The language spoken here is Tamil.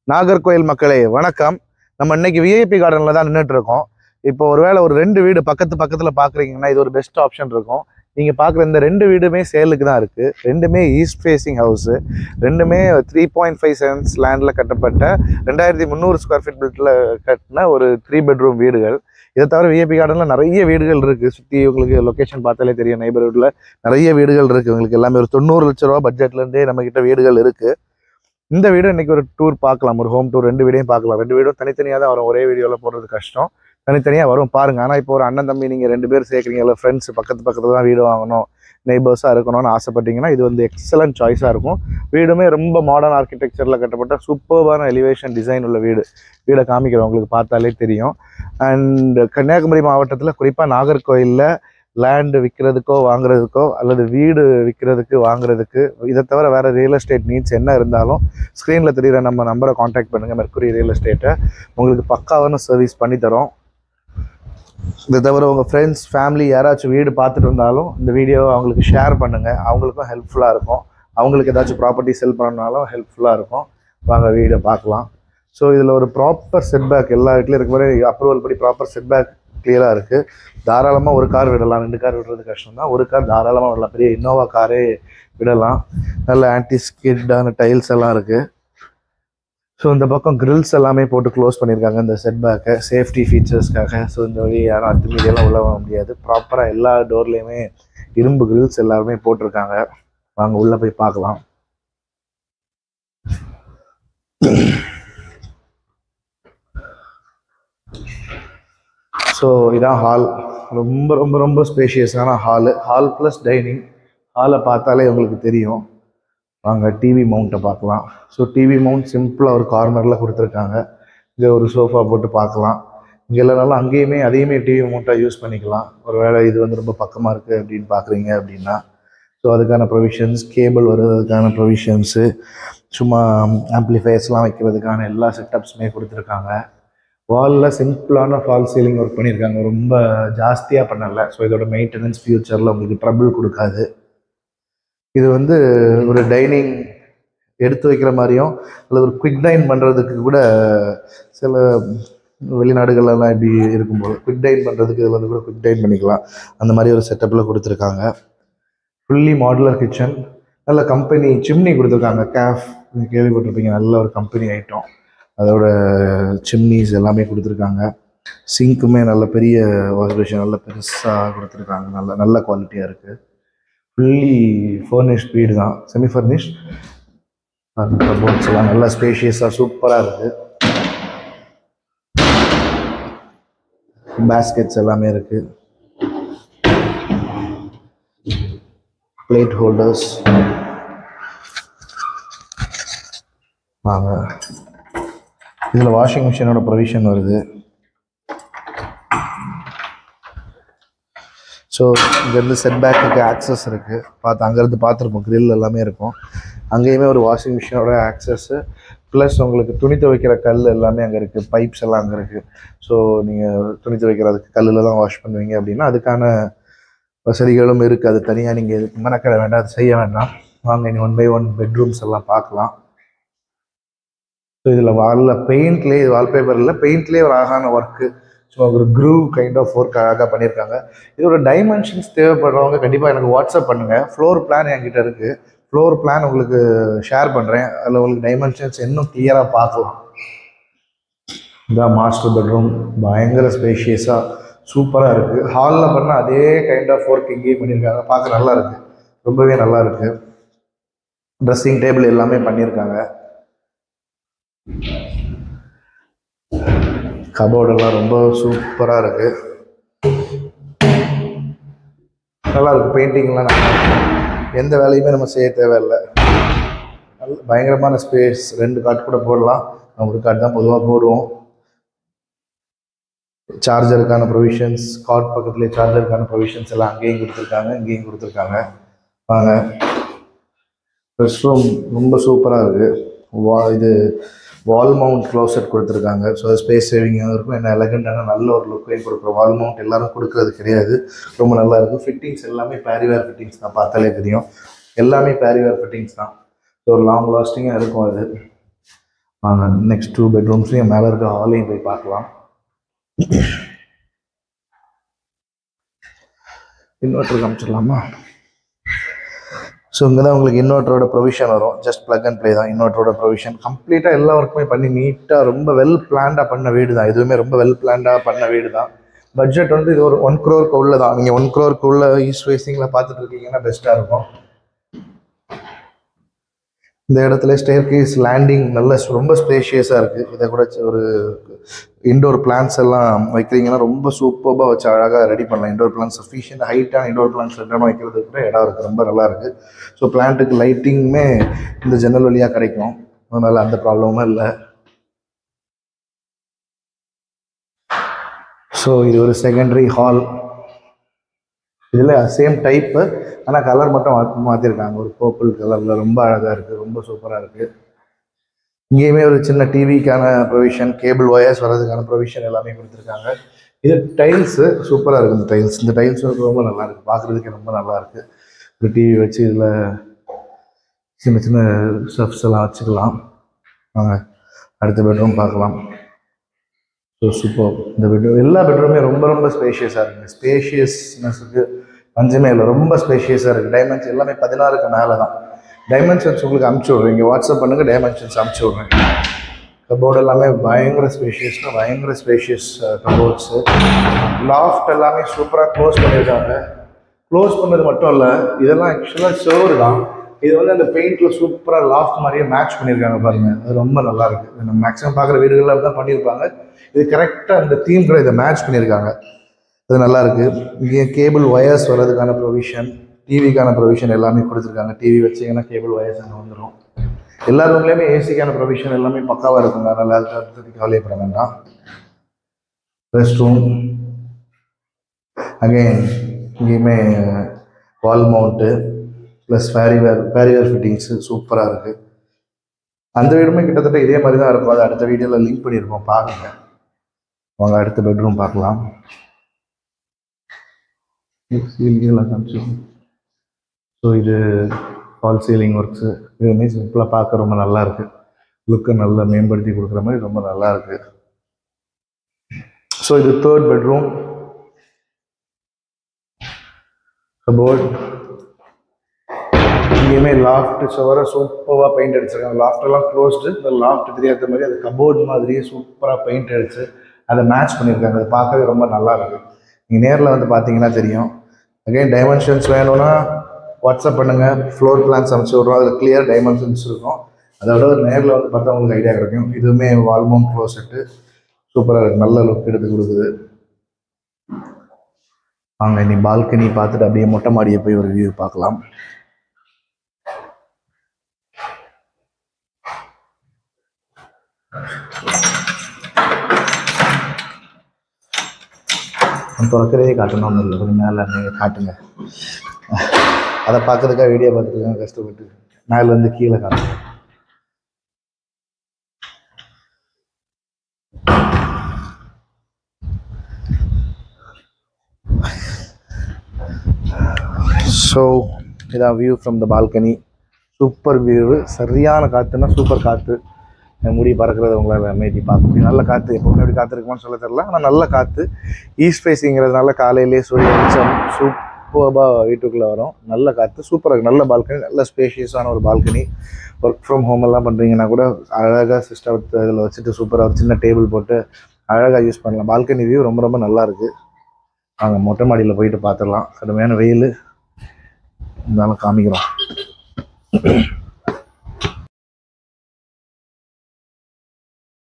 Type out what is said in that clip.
நாகர்கோயில் மக்களே வணக்கம் நம்ம இன்னைக்கு விஐபி கார்டனில் தான் நின்றுட்டு இருக்கோம் இப்போ ஒருவேளை ஒரு ரெண்டு வீடு பக்கத்து பக்கத்தில் பார்க்குறீங்கன்னா இது ஒரு பெஸ்ட் ஆப்ஷன் இருக்கும் நீங்கள் பார்க்குற இந்த ரெண்டு வீடுமே சேலுக்கு தான் இருக்குது ரெண்டுமே ஈஸ்ட் ஃபேஸிங் ஹவுஸு ரெண்டுமே த்ரீ பாயிண்ட் ஃபைவ் செவன்ஸ் லேண்டில் கட்டப்பட்ட ரெண்டாயிரத்தி முந்நூறு ஸ்கொயர் ஃபீட் பில்ட்டில் கட்டின ஒரு த்ரீ பெட்ரூம் வீடுகள் இதை தவிர விஐபி கார்டனில் நிறைய வீடுகள் இருக்குது சுற்றி உங்களுக்கு லொக்கேஷன் பார்த்தாலே தெரியும் நெய்பர்ஹுட்டில் நிறைய வீடுகள் இருக்குது உங்களுக்கு எல்லாமே ஒரு தொண்ணூறு லட்ச ரூபா பட்ஜெட்லேருந்தே நம்மக்கிட்ட வீடுகள் இருக்குது இந்த வீடு இன்னைக்கு ஒரு டூர் பார்க்கலாம் ஒரு ஹோம் டூர் ரெண்டு வீடையும் பார்க்கலாம் ரெண்டு வீடும் தனித்தனியாக தான் வரும் ஒரே வீடியோவில் போடுறது கஷ்டம் தனித்தனியாக வரும் பாருங்க ஆனால் இப்போ ஒரு அண்ணன் தம்பி நீங்கள் ரெண்டு பேர் சேர்க்குறீங்கல்ல ஃப்ரெண்ட்ஸ் பக்கத்து பக்கத்தில் தான் வீடு வாங்கணும் நெய்பர்ஸாக இருக்கணும்னு ஆசைப்பட்டீங்கன்னா இது வந்து எக்ஸலண்ட் சாய்ஸாக இருக்கும் வீடுமே ரொம்ப மாடர்ன் ஆர்கிடெக்சரில் கட்டப்பட்ட சூப்பர்பான எலிவேஷன் டிசைன் உள்ள வீடு வீடை காமிக்கிறோம் உங்களுக்கு பார்த்தாலே தெரியும் அண்ட் கன்னியாகுமரி மாவட்டத்தில் குறிப்பாக நாகர்கோயிலில் லேண்டு விற்கிறதுக்கோ வாங்குறதுக்கோ அல்லது வீடு விற்கிறதுக்கு வாங்குறதுக்கு இதை தவிர வேறு ரியல் எஸ்டேட் நீட்ஸ் என்ன இருந்தாலும் ஸ்க்ரீனில் தெரியுற நம்ம நம்பரை காண்டாக்ட் பண்ணுங்கள் மெர்க்குரி ரியல் எஸ்டேட்டை உங்களுக்கு பக்காவான சர்வீஸ் பண்ணி தரோம் இதை தவிர உங்கள் ஃப்ரெண்ட்ஸ் ஃபேமிலி யாராச்சும் வீடு பார்த்துட்டு இருந்தாலும் இந்த வீடியோவை அவங்களுக்கு ஷேர் பண்ணுங்கள் அவங்களுக்கும் ஹெல்ப்ஃபுல்லாக இருக்கும் அவங்களுக்கு ஏதாச்சும் ப்ராப்பர்ட்டி செல் பண்ணனாலும் ஹெல்ப்ஃபுல்லாக இருக்கும் வாங்க வீடை பார்க்கலாம் ஸோ இதில் ஒரு ப்ராப்பர் செட்பேக் எல்லா வீட்லையும் இருக்க மாதிரி அப்ரூவல் படி ப்ராப்பர் செட்பேக் கிளியராக இருக்குது தாராளமாக ஒரு கார் விடலாம் ரெண்டு கார் விடுறது கஷ்டம் தான் ஒரு கார் தாராளமாக விடலாம் பெரிய இன்னோவா காரே விடலாம் நல்ல ஆன்டி ஸ்கிட்டான டைல்ஸ் எல்லாம் இருக்குது ஸோ இந்த பக்கம் கிரில்ஸ் எல்லாமே போட்டு க்ளோஸ் பண்ணியிருக்காங்க இந்த செட்பேக்கை சேஃப்டி ஃபீச்சர்ஸ்க்காக ஸோ இந்த வழி யாரும் அத்துமீறியெல்லாம் உள்ள வர முடியாது ப்ராப்பராக எல்லா டோர்லேயுமே இரும்பு கிரில்ஸ் எல்லாருமே போட்டிருக்காங்க வாங்க உள்ளே போய் பார்க்கலாம் ஸோ இதான் ஹால் ரொம்ப ரொம்ப ரொம்ப ஸ்பேஷியஸான ஹாலு ஹால் ப்ளஸ் டைனிங் ஹாலை பார்த்தாலே உங்களுக்கு தெரியும் வாங்க டிவி மவுண்ட்டை பார்க்கலாம் ஸோ டிவி மவுண்ட் சிம்பிளாக ஒரு கார்னரில் கொடுத்துருக்காங்க இங்கே ஒரு சோஃபா போட்டு பார்க்கலாம் இங்கே இல்லைனாலும் அங்கேயுமே அதையுமே டிவி மவுண்ட்டாக யூஸ் பண்ணிக்கலாம் ஒரு வேளை இது வந்து ரொம்ப பக்கமாக இருக்குது அப்படின்னு பார்க்குறீங்க அப்படின்னா ஸோ அதுக்கான ப்ரொவிஷன்ஸ் கேபிள் வருவதற்கான ப்ரொவிஷன்ஸு சும்மா ஆம்ப்ளிஃபயர்ஸ்லாம் வைக்கிறதுக்கான எல்லா செட்டப்ஸுமே கொடுத்துருக்காங்க வாலில் சிம்பிளான ஃபால் சீலிங் ஒர்க் பண்ணியிருக்காங்க ரொம்ப ஜாஸ்தியாக பண்ணல ஸோ இதோட மெயின்டெனன்ஸ் ஃபியூச்சரில் உங்களுக்கு ட்ரபிள் கொடுக்காது இது வந்து ஒரு டைனிங் எடுத்து வைக்கிற மாதிரியும் அல்லது ஒரு குவிக் டைன் பண்ணுறதுக்கு கூட சில வெளிநாடுகள்லாம் இப்படி இருக்கும்போது குவிக் டைன் பண்ணுறதுக்கு இதில் வந்து கூட குவிக் டைன் பண்ணிக்கலாம் அந்த மாதிரி ஒரு செட்டப்பில் கொடுத்துருக்காங்க ஃபுல்லி மாடுலர் கிச்சன் நல்ல கம்பெனி சிம்னி கொடுத்துருக்காங்க கேஃப் நீங்கள் கேள்விப்பட்டிருப்பீங்க நல்ல ஒரு கம்பெனி ஐட்டம் அதோட சிம்னிஸ் எல்லாமே கொடுத்துருக்காங்க சிங்க்குமே நல்ல பெரிய வாஷ் பேஷன் நல்ல பெருசாக கொடுத்துருக்காங்க நல்ல நல்ல குவாலிட்டியாக இருக்குது ஃபுல்லி ஃபர்னிஷ்ட் வீடு தான் செமி ஃபர்னிஷ் கபோர்ட்ஸ் எல்லாம் நல்லா ஸ்பேஷியஸாக சூப்பராக இருக்குது பேஸ்கெட்ஸ் எல்லாமே இருக்குது பிளேட் ஹோல்டர்ஸ் வாங்க இதில் வாஷிங் மிஷினோட ப்ரொவிஷன் வருது ஸோ இங்கேருந்து செட்பேக்குக்கு ஆக்சஸ் இருக்குது பார்த்து அங்கேருந்து பார்த்துருப்போம் grill எல்லாமே இருக்கும் அங்கேயுமே ஒரு வாஷிங் மிஷினோட ஆக்சஸ்ஸு ப்ளஸ் உங்களுக்கு துணி துவைக்கிற கல் எல்லாமே அங்கே இருக்குது பைப்ஸ் எல்லாம் அங்கே இருக்குது ஸோ நீங்கள் துணி துவைக்கிறதுக்கு கல்லில் தான் வாஷ் பண்ணுவீங்க அப்படின்னா அதுக்கான வசதிகளும் இருக்குது அது தனியாக நீங்கள் இதுக்கு மெனக்கிட வேண்டாம் அது செய்ய வேண்டாம் வாங்க இனி ஒன் பை ஒன் பெட்ரூம்ஸ் எல்லாம் பார்க்கலாம் ஸோ இதில் வாலில் பெயிண்ட்லேயே இது வால்பேப்பரில் பெயிண்ட்லேயே ஒரு அழகான ஒர்க்கு ஸோ ஒரு க்ரூ கைண்ட் ஆஃப் ஒர்க் அழகாக பண்ணியிருக்காங்க இதோட டைமென்ஷன்ஸ் தேவைப்படுறவங்க கண்டிப்பாக எனக்கு வாட்ஸ்அப் பண்ணுங்கள் ஃப்ளோர் பிளான் என்கிட்ட இருக்குது ஃப்ளோர் பிளான் உங்களுக்கு ஷேர் பண்ணுறேன் அதில் உங்களுக்கு டைமென்ஷன்ஸ் இன்னும் கிளியராக பார்க்கலாம் இதான் மாஸ்டர் பெட்ரூம் பயங்கர ஸ்பேஷியஸாக சூப்பராக இருக்குது ஹாலில் பண்ண அதே கைண்ட் ஆஃப் ஒர்க் இங்கேயும் பண்ணியிருக்காங்க பார்க்க நல்லா இருக்குது ரொம்பவே நல்லா இருக்குது ட்ரெஸ்ஸிங் டேபிள் எல்லாமே பண்ணியிருக்காங்க கபோர்டெல்லாம் ரொம்ப சூப்பராக இருக்கு நல்லா இருக்கு பெயிண்டிங்லாம் நல்லா இருக்கு. எந்த வேலையுமே நம்ம செய்ய தேவையில்லை நல்ல பயங்கரமான ஸ்பேஸ் ரெண்டு காட் கூட போடலாம் நம்ம ஒரு காட் தான் பொதுவாக போடுவோம் சார்ஜருக்கான ப்ரொவிஷன்ஸ் காட் பக்கத்துலேயே சார்ஜருக்கான ப்ரொவிஷன்ஸ் எல்லாம் அங்கேயும் கொடுத்துருக்காங்க இங்கேயும் கொடுத்துருக்காங்க வாங்க ரெஸ்ட் ரூம் ரொம்ப சூப்பராக இருக்குது வா இது வால் மவுண்ட் க்ளோசெட் கொடுத்துருக்காங்க ஸோ ஸ்பேஸ் சேவிங்காகவும் இருக்கும் என்ன எலகண்டான நல்ல ஒரு லுக்கையும் கொடுக்குறோம் வால் மவுண்ட் எல்லாரும் கொடுக்கறது கிடையாது ரொம்ப நல்லா இருக்கும் ஃபிட்டிங்ஸ் எல்லாமே பேரிவேர் ஃபிட்டிங்ஸ் தான் பார்த்தாலே தெரியும் எல்லாமே பேரிவேர் ஃபிட்டிங்ஸ் தான் ஸோ ஒரு லாங் லாஸ்டிங்காக இருக்கும் அது வாங்க நெக்ஸ்ட் டூ பெட்ரூம்ஸையும் மேலே இருக்க ஹாலையும் போய் பார்க்கலாம் இன்வெர்டர் காமிச்சிடலாமா ஸோ இங்கே தான் உங்களுக்கு இன்வெர்ட்டரோட ப்ரொவிஷன் வரும் ஜஸ்ட் ப்ளக் அண்ட் ப்ளே தான் இன்வெர்ட்டரோட ப்ரொவிஷன் கம்ப்ளீட்டாக எல்லா ஒர்க்குமே பண்ணி நீட்டாக ரொம்ப வெல் பிளான்டாக பண்ண வீடு தான் எதுவுமே ரொம்ப வெல் பிளான்டாக பண்ண வீடு தான் பட்ஜெட் வந்து இது ஒரு ஒன் க்ரோருக்கு உள்ள தான் நீங்கள் ஒன் க்ரோருக்கு உள்ள ஈஸ்ட் ஃபேஸிங்கில் பார்த்துட்டு இருக்கீங்கன்னா பெஸ்ட்டாக இருக்கும் இந்த இடத்துல ஸ்டேர் கேஸ் லேண்டிங் நல்ல ரொம்ப ஸ்பேஷியஸாக இருக்குது இதை கூட சி- ஒரு இண்டோர் பிளான்ஸ் எல்லாம் வைக்கிறீங்கன்னா ரொம்ப சூப்பராக வச்சு அழகாக ரெடி பண்ணலாம் இண்டோர் பிளான்ஸ் சஃபிஷியன்ட் ஹைட்டான இண்டோர் பிளான்ஸ் ரெண்டாம் வைக்கிறதுக்கு கூட இடம் இருக்குது ரொம்ப நல்லா இருக்குது ஸோ பிளான்ட்டுக்கு லைட்டிங்குமே இந்த ஜன்னல் வழியாக கிடைக்கும் அதனால் அந்த ப்ராப்ளமும் இல்லை ஸோ இது ஒரு செகண்டரி ஹால் இதில் சேம் டைப்பு ஆனால் கலர் மட்டும் மாற்றி மாற்றிருக்காங்க ஒரு பர்பிள் கலரில் ரொம்ப அழகாக இருக்குது ரொம்ப சூப்பராக இருக்குது இங்கேயுமே ஒரு சின்ன டிவிக்கான ப்ரொவிஷன் கேபிள் ஒயர்ஸ் வர்றதுக்கான ப்ரொவிஷன் எல்லாமே கொடுத்துருக்காங்க இது டைல்ஸு சூப்பராக இருக்குது இந்த டைல்ஸ் இந்த டைல்ஸ் ரொம்ப நல்லா இருக்குது பார்க்குறதுக்கே ரொம்ப நல்லா இருக்குது ஒரு டிவி வச்சு இதில் சின்ன சின்ன ஸ்டப்ஸ் எல்லாம் வச்சுக்கலாம் வாங்க அடுத்த பெட்ரூம் பார்க்கலாம் ஸோ சூப்பர் இந்த பெட்ரூம் எல்லா பெட்ரூமே ரொம்ப ரொம்ப ஸ்பேஷியஸாக இருக்குது ஸ்பேஷியஸ்னஸுக்கு பஞ்சமே இல்லை ரொம்ப ஸ்பேஷியஸாக இருக்குது டைமென்ஷன் எல்லாமே பதினாறுக்கு மேலே தான் டைமென்ஷன்ஸ் உங்களுக்கு அமுச்சு விட்றேன் இங்கே வாட்ஸ்அப் பண்ணுங்கள் டைமென்ஷன்ஸ் அமுச்சு விட்றேன் கபோர்டு எல்லாமே பயங்கர ஸ்பேஷியஸ்னா பயங்கர ஸ்பேஷியஸ் கபோர்ட்ஸு லாஃப்ட் எல்லாமே சூப்பராக க்ளோஸ் பண்ணியிருக்காங்க க்ளோஸ் பண்ணது மட்டும் இல்லை இதெல்லாம் ஆக்சுவலாக சோறு தான் இது வந்து அந்த பெயிண்டில் சூப்பராக லாஃப்ட் மாதிரியே மேட்ச் பண்ணியிருக்காங்க பாருங்க அது ரொம்ப நல்லா இருக்கு இது நம்ம மேக்ஸிமம் பார்க்குற வீடுகளில் தான் பண்ணியிருப்பாங்க இது கரெக்டாக அந்த தீம் கூட இதை மேட்ச் பண்ணியிருக்காங்க இது நல்லா இருக்கு இங்கே கேபிள் ஒயர்ஸ் வர்றதுக்கான ப்ரொவிஷன் டிவிக்கான ப்ரொவிஷன் எல்லாமே கொடுத்துருக்காங்க டிவி வச்சிங்கன்னா கேபிள் ஒயர்ஸ் அங்கே வந்துடும் எல்லா ரூம்லேயுமே ஏசிக்கான ப்ரொவிஷன் எல்லாமே பக்காவாக இருக்குங்க நல்லா இருக்கு அடுத்தது கவலைப்பட வேண்டாம் ரெஸ்ட் ரூம் அகைன் இங்கேயுமே wall mount plus Parryware Parryware fittings சூப்பராக இருக்குது அந்த வீடுமே கிட்டத்தட்ட இதே மாதிரி தான் இருக்கும் அதை அடுத்த வீடியோவில் லிங்க் பண்ணியிருப்போம் பாருங்க வாங்க அடுத்த பெட்ரூம் பார்க்கலாம் சீலிங்கெல்லாம் காமிச்சிருக்கோம் ஸோ இது ஃபால் சீலிங் ஒர்க்ஸு இதுவுமே சிம்பிளாக பார்க்க ரொம்ப நல்லா இருக்கு லுக்கை நல்லா மேம்படுத்தி கொடுக்குற மாதிரி ரொம்ப நல்லா இருக்கு ஸோ இது தேர்ட் பெட்ரூம் கபோர்ட் இங்கேயுமே லாஃப்ட் சுவர சூப்பராக பெயிண்ட் அடிச்சிருக்காங்க லாஃப்ட் எல்லாம் க்ளோஸ்டு இந்த லாஃப்ட் தெரியாத மாதிரி அது கபோர்ட் மாதிரியே சூப்பராக பெயிண்ட் அடிச்சு அதை மேட்ச் பண்ணியிருக்காங்க அது பார்க்கவே ரொம்ப நல்லா இருக்கு நீங்கள் நேரில் வந்து பார்த்தீங்கன்னா தெரியும் அகைன் டைமென்ஷன்ஸ் வேணும்னா வாட்ஸ்அப் பண்ணுங்கள் ஃப்ளோர் பிளான்ஸ் அமைச்சு விட்றோம் அதில் கிளியர் டைமென்ஷன்ஸ் இருக்கும் அதோட நேரில் வந்து பார்த்தா உங்களுக்கு ஐடியா கிடைக்கும் இதுவுமே வால்மோன் க்ளோசெட்டு சூப்பராக இருக்கு நல்ல லுக் எடுத்து கொடுக்குது வாங்க இனி பால்கனி பார்த்துட்டு அப்படியே மொட்டை மாடியை போய் ஒரு வியூ பார்க்கலாம் நான் திறக்கிறதே காட்டணும்னு இல்லை கொஞ்சம் மேலே நீங்கள் காட்டுங்க அதை பார்க்கறதுக்காக வீடியோ பார்த்துருக்காங்க கஷ்டப்பட்டு மேலேருந்து கீழே காட்டுங்க ஸோ இதான் view from the balcony super view சரியான காற்றுனா சூப்பர் காற்று என் முடி பறக்கிறது உங்களால் அமைதி பார்க்க முடியும் நல்ல காற்று எப்பவுமே எப்படி காற்று இருக்குமான்னு சொல்ல தெரியல ஆனால் நல்ல காற்று ஈஸ்ட் ஃபேஸிங்கிறதுனால காலையிலே சூரிய வெளிச்சம் சூப்பராக வீட்டுக்குள்ளே வரும் நல்ல காற்று சூப்பராக இருக்கு நல்ல பால்கனி நல்ல ஸ்பேஷியஸான ஒரு பால்கனி ஒர்க் ஃப்ரம் ஹோம் எல்லாம் பண்ணுறீங்கன்னா கூட அழகாக சிஸ்டத்தை இதில் வச்சுட்டு சூப்பராக ஒரு சின்ன டேபிள் போட்டு அழகாக யூஸ் பண்ணலாம் பால்கனி வியூ ரொம்ப ரொம்ப நல்லா இருக்கு நாங்கள் மொட்டை மாடியில் போயிட்டு பார்த்துடலாம் கடுமையான வெயில் இருந்தாலும் காமிக்கிறோம்